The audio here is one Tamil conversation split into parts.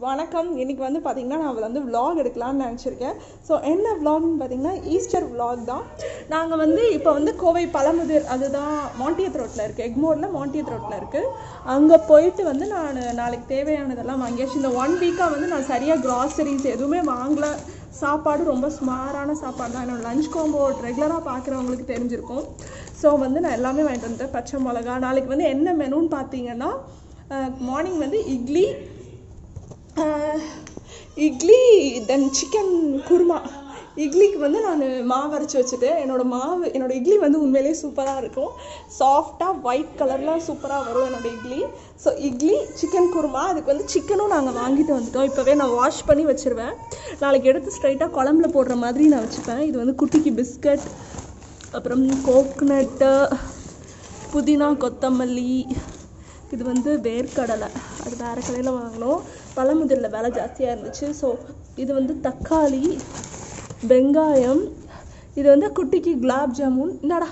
வணக்கம் இன்னைக்கு வந்து பார்த்தீங்கன்னா நான் வந்து vlog எடுக்கலாம்னு நினச்சிருக்கேன் ஸோ என்ன vlogனு பார்த்தீங்கன்னா ஈஸ்டர் vlog தான் நாங்கள் வந்து இப்போ வந்து கோவை பழமுதிர் அதுதான் மாண்டியத் ரோட்டில் இருக்குது எக்மோரில் மாண்டியத் ரோட்டில் இருக்குது அங்கே போயிட்டு வந்து நான் நாளைக்கு தேவையானதெல்லாம் வாங்கியாச்சு இந்த ஒன் வீக்காக வந்து நான் சரியாக கிராசரிஸ் எதுவுமே வாங்கல சாப்பாடு ரொம்ப சுமாரான சாப்பாடு தான் என்னோட லஞ்ச் காம்போ ரெகுலராக பார்க்குறவங்களுக்கு தெரிஞ்சிருக்கும் ஸோ வந்து நான் எல்லாமே வாங்கிட்டு வந்துட்டேன் பச்சை மிளகா நாளைக்கு வந்து என்ன மெனுன்னு பார்த்தீங்கன்னா மார்னிங் வந்து இட்லி ஆஹ், இட்லி தென் சிக்கன் குருமா இட்லிக்கு வந்து நான் மாவு அரைச்சி வச்சுட்டேன் என்னோட மாவு என்னோட இட்லி வந்து உண்மையிலேயே சூப்பராக இருக்கும் சாஃப்டாக ஒயிட் கலரில் சூப்பராக வரும் என்னோட இட்லி ஸோ இட்லி சிக்கன் குருமா அதுக்கு வந்து சிக்கனும் நாங்கள் வாங்கிட்டு வந்துட்டோம் இப்போவே நான் வாஷ் பண்ணி வச்சிருவேன் நாளைக்கு எடுத்து ஸ்ட்ரைட்டாக குழம்புல போடுற மாதிரி நான் வச்சுப்பேன் இது வந்து குட்டிக்கு பிஸ்கட் அப்புறம் கோக்னட்டு புதினா கொத்தமல்லி இது வந்து வேர்க்கடலை அது வேறு கடையில் வாங்கினோம் பழமுதிரில் விலை ஜாஸ்தியாக இருந்துச்சு ஸோ இது வந்து தக்காளி வெங்காயம் இது வந்து குட்டிக்கு குலாப் ஜாமுன் என்னடா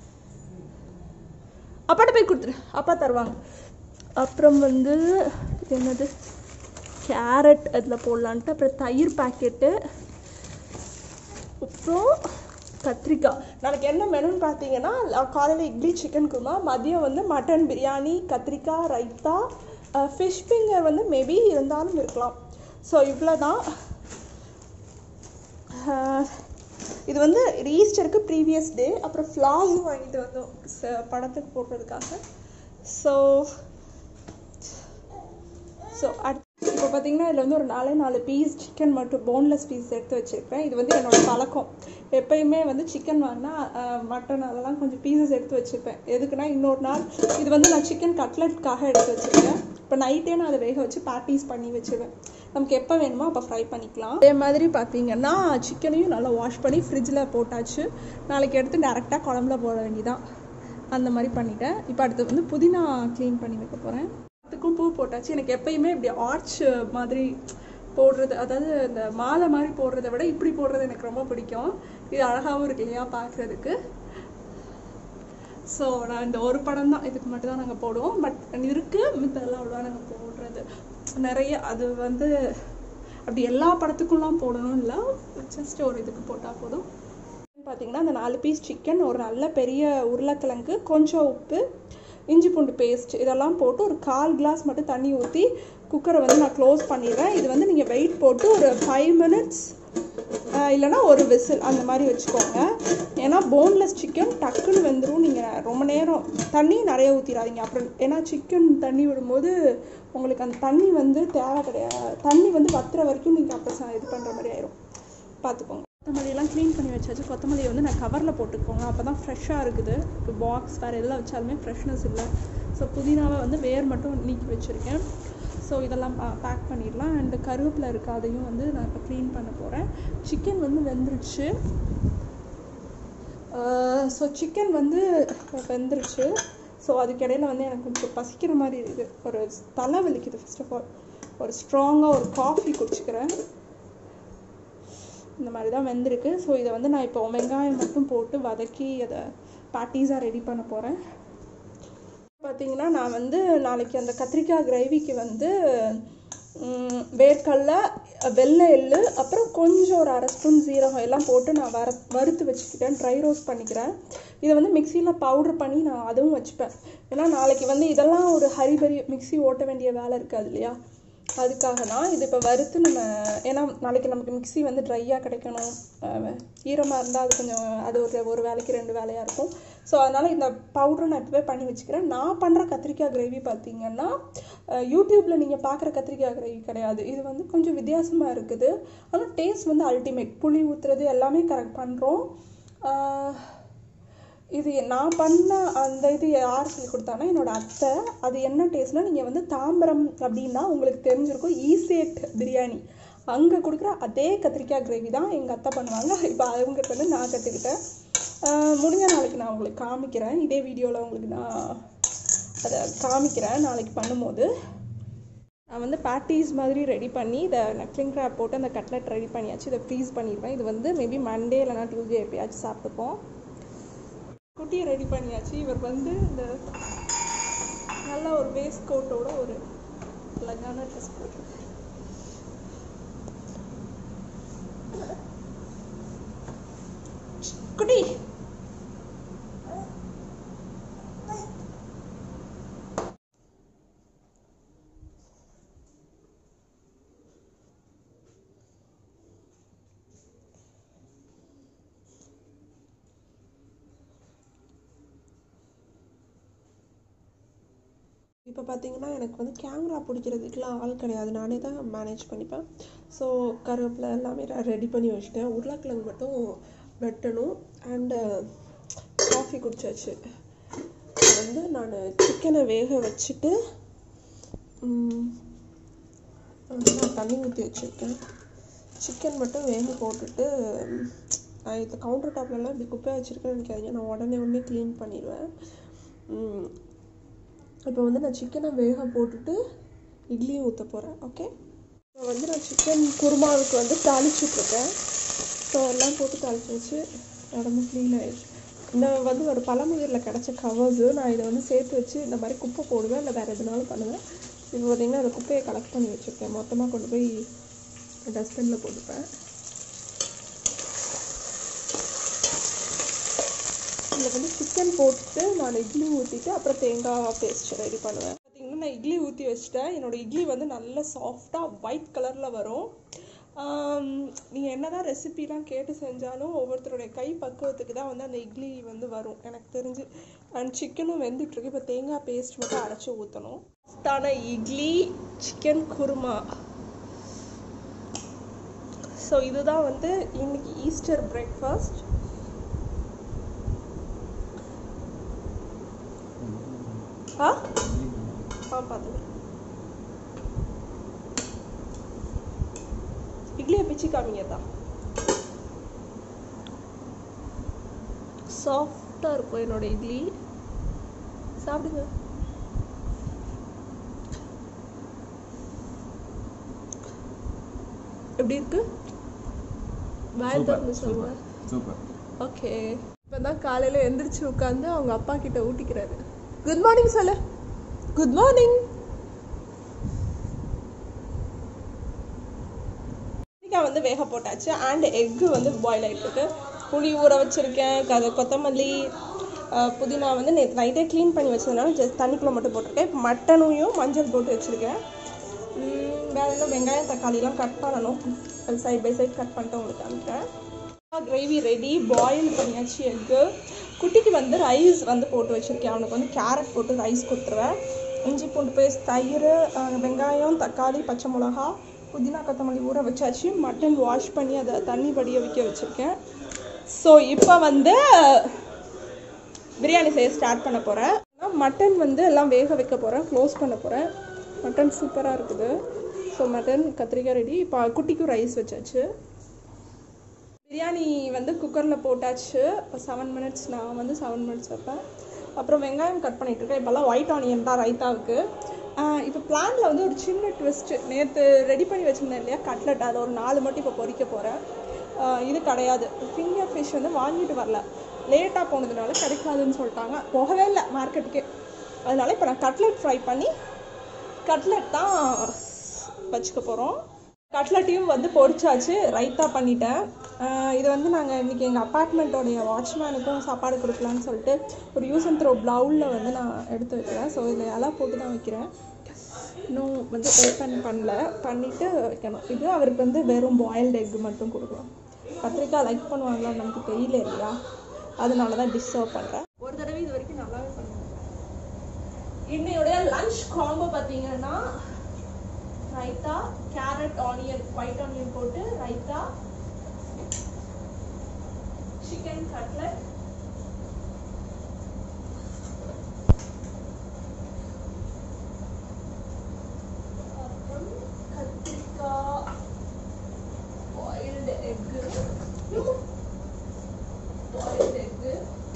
அப்பாட்ட போய் கொடுத்துரு அப்பா தருவாங்க அப்புறம் வந்து இது என்னது கேரட் அதில் போடலான்ட்டு அப்புறம் தயிர் பாக்கெட்டு அப்புறம் கத்திரிக்காய் நாளைக்கு என்ன மெனுன்னு பார்த்தீங்கன்னா காலையில் இட்லி சிக்கன் குருமா மதியம் வந்து மட்டன் பிரியாணி கத்திரிக்காய் ரைத்தா ஃபிஷ் ஃபிங்கர் வந்து மேபி இருந்தாலும் இருக்கலாம் ஸோ இவ்வளோ தான் இது வந்து ஈஸ்டருக்கு ப்ரீவியஸ் டே அப்புறம் ஃப்ளாகும் வாங்கிட்டு வந்தோம் ச- படத்துக்கு போடுறதுக்காக ஸோ ஸோ அடுத்து இப்போ பார்த்தீங்கன்னா இதில் வந்து ஒரு நாலே நாலு பீஸ் சிக்கன் மட்டும் போன்லெஸ் பீஸ் எடுத்து வச்சுருப்பேன் இது வந்து என்னோட பழக்கம் எப்பயுமே வந்து சிக்கன் வாங்கினா மட்டன் அதெல்லாம் கொஞ்சம் பீசஸ் எடுத்து வச்சுருப்பேன் எதுக்குன்னா இன்னொரு நாள் இது வந்து நான் சிக்கன் கட்லெட்காக எடுத்து வச்சுருக்கேன் இப்போ நைட்டே நான் அதை வேக வச்சு பேட்டீஸ் பண்ணி வச்சிருவேன் நமக்கு எப்போ வேணுமோ அப்போ ஃப்ரை பண்ணிக்கலாம் அதே மாதிரி பார்த்தீங்கன்னா சிக்கனையும் நல்லா வாஷ் பண்ணி ஃப்ரிட்ஜில் போட்டாச்சு நாளைக்கு எடுத்து டேரெக்டாக குழம்புல போட வேண்டியதான் அந்த மாதிரி பண்ணிட்டேன் இப்போ அடுத்து வந்து புதினா க்ளீன் பண்ணி வைக்க போகிறேன் அதுக்கும் பூ போட்டாச்சு எனக்கு எப்பயுமே இப்படி ஆர்ச் மாதிரி போடுறது அதாவது இந்த மாலை மாதிரி போடுறத விட இப்படி போடுறது எனக்கு ரொம்ப பிடிக்கும் இது அழகாகவும் இருக்கு இல்லையா பார்க்குறதுக்கு ஸோ நான் இந்த ஒரு படம் தான் இதுக்கு மட்டும் தான் நாங்கள் போடுவோம் பட் இருக்கு மித்தெல்லாம் அவ்வளோவா நாங்கள் போடுறது நிறைய அது வந்து அப்படி எல்லா படத்துக்கும்லாம் போடணும் இல்லை ஜஸ்ட் ஒரு இதுக்கு போட்டால் போதும் பார்த்தீங்கன்னா அந்த நாலு பீஸ் சிக்கன் ஒரு நல்ல பெரிய உருளைக்கிழங்கு கொஞ்சம் உப்பு இஞ்சி பூண்டு பேஸ்ட் இதெல்லாம் போட்டு ஒரு கால் கிளாஸ் மட்டும் தண்ணி ஊற்றி குக்கரை வந்து நான் க்ளோஸ் பண்ணிடுறேன் இது வந்து நீங்கள் வெயிட் போட்டு ஒரு ஃபைவ் மினிட்ஸ் இல்லைன்னா ஒரு விசில் அந்த மாதிரி வச்சுக்கோங்க ஏன்னா போன்லெஸ் சிக்கன் டக்குன்னு வெந்துடும் நீங்கள் ரொம்ப நேரம் தண்ணி நிறைய ஊற்றிடாதீங்க அப்புறம் ஏன்னா சிக்கன் தண்ணி விடும்போது உங்களுக்கு அந்த தண்ணி வந்து தேவை கிடையாது தண்ணி வந்து வத்துற வரைக்கும் நீங்கள் அப்போ ச- இது பண்ணுற மாதிரி ஆயிரும் பார்த்துக்கோங்க கொத்தமல்லியெல்லாம் க்ளீன் பண்ணி வச்சாச்சு கொத்தமல்லியை வந்து நான் கவரில் போட்டுக்கோங்க அப்போ தான் ஃப்ரெஷ்ஷாக இருக்குது இப்போ பாக்ஸ் வேறு எதில் வச்சாலுமே ஃப்ரெஷ்னஸ் இல்லை ஸோ புதினாவை வந்து வேர் மட்டும் நீக்கி வச்சுருக்கேன் ஸோ இதெல்லாம் பேக் பண்ணிடலாம் அண்டு கருவேப்பிலை இருக்குது அதையும் வந்து நான் இப்போ க்ளீன் பண்ண போகிறேன் சிக்கன் வந்து வெந்துருச்சு ஸோ சிக்கன் வந்து வெந்துருச்சு ஸோ அதுக்கிடையில் வந்து எனக்கு கொஞ்சம் பசிக்கிற மாதிரி இருக்குது ஒரு தலை வலிக்குது ஃபர்ஸ்ட் ஆஃப் ஆல் ஒரு ஸ்ட்ராங்காக ஒரு காஃபி குடிச்சிக்கிறேன் இந்த மாதிரி தான் வெந்திருக்கு ஸோ இதை வந்து நான் இப்போ வெங்காயம் மட்டும் போட்டு வதக்கி அதை பேட்டீஸாக ரெடி பண்ண போகிறேன் பார்த்தீங்கன்னா நான் வந்து நாளைக்கு அந்த கத்திரிக்காய் கிரேவிக்கு வந்து ம், வேர்க்கடலை வெள்ளை எள்ளு அப்புறம் கொஞ்சம் ஒரு அரை ஸ்பூன் சீரகம் எல்லாம் போட்டு நான் வர வறுத்து வச்சுக்கிட்டேன் ட்ரை ரோஸ்ட் பண்ணிக்கிறேன் இதை வந்து மிக்சியில் பவுடர் பண்ணி நான் அதுவும் வச்சுப்பேன் ஏன்னா நாளைக்கு வந்து இதெல்லாம் ஒரு ஹரிபரி மிக்ஸி ஓட்ட வேண்டிய வேலை இருக்காது இல்லையா அதுக்காக தான் இது இப்போ வறுத்து நம்ம ஏன்னா நாளைக்கு நமக்கு மிக்ஸி வந்து ட்ரையாக கிடைக்கணும் ஈரமாக இருந்தால் அது கொஞ்சம் அது ஒரு ஒரு வேலைக்கு ரெண்டு வேலையாக இருக்கும் ஸோ அதனால் இந்த பவுடரை நான் இப்போவே பண்ணி வச்சுக்கிறேன் நான் பண்ணுற கத்திரிக்காய் கிரேவி பார்த்தீங்கன்னா யூடியூப்பில் நீங்கள் பார்க்குற கத்திரிக்காய் கிரேவி கிடையாது இது வந்து கொஞ்சம் வித்தியாசமாக இருக்குது ஆனால் டேஸ்ட் வந்து அல்டிமேட் புளி ஊற்றுறது எல்லாமே கரெக்ட் பண்ணுறோம் இது நான் பண்ண அந்த இது யார் சொல்லி கொடுத்தாங்கன்னா என்னோட அத்தை அது என்ன டேஸ்ட்னா நீங்கள் வந்து தாம்பரம் அப்படின்னா உங்களுக்கு தெரிஞ்சிருக்கும் ஈசேட் பிரியாணி அங்கே கொடுக்குற அதே கத்திரிக்காய் கிரேவி தான் எங்கள் அத்தை பண்ணுவாங்க இப்போ அவங்ககிட்ட வந்து நான் கற்றுக்கிட்டேன் முடிஞ்ச நாளைக்கு நான் உங்களுக்கு காமிக்கிறேன் இதே வீடியோவில் உங்களுக்கு நான் அதை காமிக்கிறேன் நாளைக்கு பண்ணும்போது நான் வந்து பேட்டீஸ் மாதிரி ரெடி பண்ணி இதை நக்லிங் கிராப் போட்டு அந்த கட்லெட் ரெடி பண்ணியாச்சு இதை ஃப்ரீஸ் பண்ணிடுவேன் இது வந்து மேபி மண்டே இல்லைனா டியூஸ்டே எப்பயாச்சும் சாப்பிட்டுப்போம் குட்டியை ரெடி பண்ணியாச்சு இவர் வந்து இந்த நல்ல ஒரு வேஸ்ட் கோட்டோட ஒரு அழகான ட்ரெஸ் போட்டிருக்காரு குட்டி இப்போ பார்த்தீங்கன்னா எனக்கு வந்து கேமரா பிடிக்கிறதுக்குலாம் ஆள் கிடையாது நானே தான் மேனேஜ் பண்ணிப்பேன் ஸோ கருவேப்பிலை எல்லாமே ரெடி பண்ணி வச்சுட்டேன் உருளைக்கிழங்கு மட்டும் வெட்டணும் அண்டு காஃபி குடிச்சாச்சு வந்து நான் சிக்கனை வேக வச்சுட்டு ம், வந்து நான் தண்ணி ஊற்றி வச்சுருக்கேன் சிக்கன் மட்டும் வேக போட்டுட்டு ம், நான் இந்த கவுண்டர் டாப்லலாம் இப்படி குப்பை வச்சுருக்கேன்னு நினைக்காதீங்க நான் உடனே உடனே க்ளீன் பண்ணிடுவேன் ம், இப்போ வந்து நான் சிக்கனை வேக போட்டுட்டு இட்லியும் ஊற்ற போகிறேன் ஓகே இப்போ வந்து நான் சிக்கன் குருமாவுக்கு வந்து தாளிச்சுட்ருக்கேன் ஸோ எல்லாம் போட்டு தாளிச்சு வச்சு உடம்பு க்ளீன் ஆயிடுச்சு இந்த வந்து ஒரு பழமுதிரில் கிடச்ச கவர்ஸு நான் இதை வந்து சேர்த்து வச்சு இந்த மாதிரி குப்பை போடுவேன் இல்லை வேறு எதுனாலும் பண்ணுவேன் இப்போ பார்த்தீங்கன்னா அந்த குப்பையை கலெக்ட் பண்ணி வச்சுருக்கேன் மொத்தமாக கொண்டு போய் டஸ்ட்பினில் போட்டுப்பேன் இதில் வந்து சிக்கன் போட்டுட்டு நான் இட்லி ஊற்றிட்டு அப்புறம் தேங்காய் பேஸ்ட் ரெடி பண்ணுவேன் பார்த்தீங்கன்னா நான் இட்லி ஊற்றி வச்சுட்டேன் என்னோட இட்லி வந்து நல்ல சாஃப்டாக ஒயிட் கலரில் வரும் நீங்கள் என்ன தான் ரெசிபிலாம் கேட்டு செஞ்சாலும் ஒவ்வொருத்தருடைய கை பக்குவத்துக்கு தான் வந்து அந்த இட்லி வந்து வரும் எனக்கு தெரிஞ்சு அண்ட் சிக்கனும் வெந்துட்டுருக்கு இப்போ தேங்காய் பேஸ்ட் மட்டும் அரைச்சி ஊற்றணும் தான இட்லி சிக்கன் குருமா ஸோ இதுதான் வந்து இன்னைக்கு ஈஸ்டர் பிரேக்ஃபாஸ்ட் ஆ ஆ பார்த்துக்கிறேன் இட்லியை பிச்சு காமிங்க தான் சாஃப்டாக இருக்கும் என்னோட இட்லி சாப்பிடுங்க எப்படி இருக்கு வாயில் திறந்து சொல்லுங்க சூப்பர் ஓகே இப்போ தான் காலையில் எந்திரிச்சு உட்காந்து அவங்க அப்பா கிட்ட ஊட்டிக்கிறாரு குட் மார்னிங் சொல்லு குட் மார்னிங் கத்திரிக்காய் வந்து வேக போட்டாச்சு அண்ட் எக்கு வந்து பாயில் ஆகிட்டு இருக்கு புளி ஊற வச்சிருக்கேன் க கொத்தமல்லி அஹ், புதினா வந்து நேற்று நைட்டே க்ளீன் பண்ணி வச்சதுனால ஜஸ்ட் தண்ணிக்குள்ளே மட்டும் போட்டிருக்கேன் இப்போ மட்டனையும் மஞ்சள் போட்டு வச்சுருக்கேன் வேற என்ன வெங்காயம் தக்காளிலாம் கட் பண்ணணும் சைட் பை சைட் கட் பண்ணிட்டு உங்களுக்கு காமிக்கிறேன் கிரேவி ரெடி பாயில் பண்ணியாச்சு எக்கு குட்டிக்கு வந்து ரைஸ் வந்து போட்டு வச்சுருக்கேன் அவனுக்கு வந்து கேரட் போட்டு ரைஸ் கொடுத்துருவேன் இஞ்சி பூண்டு பேஸ்ட் தயிர் அஹ், வெங்காயம் தக்காளி பச்சை மிளகா புதினா கொத்தமல்லி ஊற வச்சாச்சு மட்டன் வாஷ் பண்ணி அதை தண்ணி படிய வைக்க வச்சுருக்கேன் ஸோ இப்போ வந்து பிரியாணி செய்ய ஸ்டார்ட் பண்ண போகிறேன் மட்டன் வந்து எல்லாம் வேக வைக்க போகிறேன் க்ளோஸ் பண்ண போகிறேன் மட்டன் சூப்பராக இருக்குது ஸோ மட்டன் கத்திரிக்காய் ரெடி இப்போ குட்டிக்கும் ரைஸ் வச்சாச்சு பிரியாணி வந்து குக்கரில் போட்டாச்சு இப்போ செவன் மினிட்ஸ் நான் வந்து செவன் மினிட்ஸ் வைப்பேன் அப்புறம் வெங்காயம் கட் பண்ணிட்டு இருக்கேன் இப்போல்லாம் ஒயிட் ஆனியன் தான் ரைத்தாவுக்கு ஆஹ் இப்போ பிளானில் வந்து ஒரு சின்ன ட்விஸ்ட்டு நேற்று ரெடி பண்ணி வச்சுருந்தேன் இல்லையா கட்லெட் அதை ஒரு நாலு மட்டும் இப்போ பொரிக்க போகிறேன் இது கிடையாது ஃபிங்கர் ஃபிஷ் வந்து வாங்கிட்டு வரல லேட்டாக போனதுனால கிடைக்காதுன்னு சொல்லிட்டாங்க போகவே இல்லை மார்க்கெட்டுக்கே அதனால இப்போ நான் கட்லெட் ஃப்ரை பண்ணி கட்லெட் தான் வச்சுக்க போகிறோம் கட்லட்டையும் வந்து பொரிச்சாச்சு ரைத்தா பண்ணிட்டேன் ஆஹ் இது வந்து நாங்கள் இன்றைக்கி எங்கள் அப்பார்ட்மெண்ட்டோடைய வாட்ச்மேனுக்கும் சாப்பாடு கொடுக்கலான்னு சொல்லிட்டு ஒரு யூஸ் அண்ட் த்ரோ ப்ளவுலில் வந்து நான் எடுத்து வைக்கிறேன் ஸோ இதில் இலை போட்டு தான் வைக்கிறேன் இன்னும் வந்து ஓப்பன் பண்ணல பண்ணிவிட்டு வைக்கணும் இது அவருக்கு வந்து வெறும் பாயில்டு எக் மட்டும் கொடுக்கலாம் கத்திரிக்காய் லைக் பண்ணுவாங்களான்னு நமக்கு தெரியல இல்லையா அதனால தான் டிஷ் சர்வ் பண்ணுறேன் ஒரு தடவை இது வரைக்கும் நல்லாவே பண்ணுவேன் இன்னையோடைய லஞ்ச் காம்போ பார்த்தீங்கன்னா raita carrot onion white onion போட்டு ரைத்தா சிக்கன் கட்லட் அப்புறம் கத்திரிக்காய் boiled egg boiled egg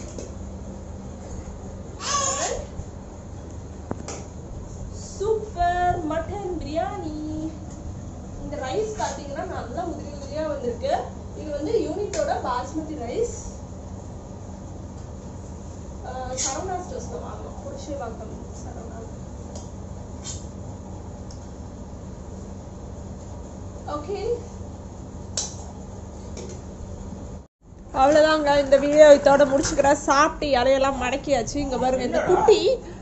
super mutton biryani இந்த ரைஸ் பார்த்தீங்கன்னா நல்லா உதிரி உதிரியா வந்திருக்கு இது வந்து யூனிட்டோட பாஸ்மதி ரைஸ் சரவணா ஸ்டோர்ஸ்ல வாங்கணும் புருஷே வாக்கம் சரவணா ஓகே அவ்வளோதாங்க இந்த வீடியோ இதோட முடிச்சுக்கிறேன் சாப்பிட்டு இலையெல்லாம் மடக்கியாச்சு இங்கே பாருங்க இந்த குட்டி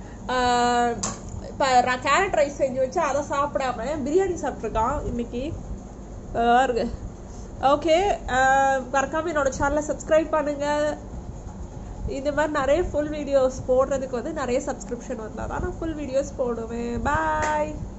இப்போ நான் கேரட் ரைஸ் செஞ்சு வச்சு அதை சாப்பிடாம பிரியாணி சாப்பிட்ருக்கான் இன்னைக்கு பாருங்க ஓகே மறக்காம என்னோட சேனலை சப்ஸ்கிரைப் பண்ணுங்க இந்த மாதிரி நிறைய ஃபுல் வீடியோஸ் போடுறதுக்கு வந்து நிறைய சப்ஸ்கிரிப்ஷன் வந்தால் தான் நான் ஃபுல் வீடியோஸ் போடுவேன் பாய்